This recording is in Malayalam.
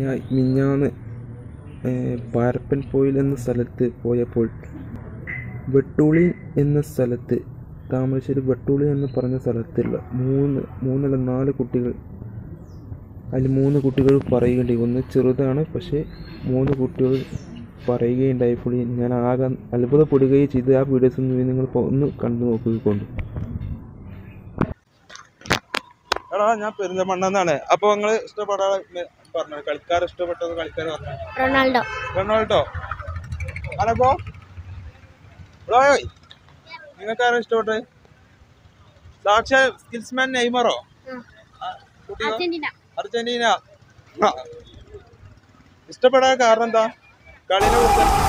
ഞാൻ മിഞ്ഞാന്ന് പാരപ്പൻ പോയിൽ എന്ന സ്ഥലത്ത് പോയപ്പോൾ വെട്ടൂളി എന്ന സ്ഥലത്ത് താമരശ്ശേരി വെട്ടൂളി എന്ന് പറഞ്ഞ സ്ഥലത്തുള്ള മൂന്ന് മൂന്നല്ല നാല് കുട്ടികൾ അതിൽ മൂന്ന് കുട്ടികൾ പറയുകയുണ്ടായി ഒന്ന് ചെറുതാണ് പക്ഷേ മൂന്ന് കുട്ടികൾ പറയുകയുണ്ടായപ്പോൾ ഞാൻ ആകെ അത്ഭുതപ്പെടുകയും ചെയ്ത് ആ വീഡിയോസ് ഒന്ന് നിങ്ങൾ ഇപ്പോൾ ഒന്ന് കണ്ടു നോക്കിക്കൊണ്ട് എടാ ഞാൻ പെരിന്തമണ്ണന്നാണ് അപ്പൊ നിങ്ങള് ഇഷ്ടപ്പെടാ പറഞ്ഞു കളിക്കാർ ഇഷ്ടപ്പെട്ടത് കളിക്കാർ പറഞ്ഞു റൊണാൾഡോ റൊണാൾഡോ ആണപ്പോ റോയ് നിങ്ങൾക്ക് ആരാ ഇഷ്ടപ്പെട്ടത് സാക്ഷാ സ്കിൽസ്മാൻ നെയ്മറോ ആ, കുട്ടിയോ അർജന്റീന അർജന്റീന ആ. ഇഷ്ടപ്പെടാൻ കാരണം എന്താ കളിനെ കുറിച്ച്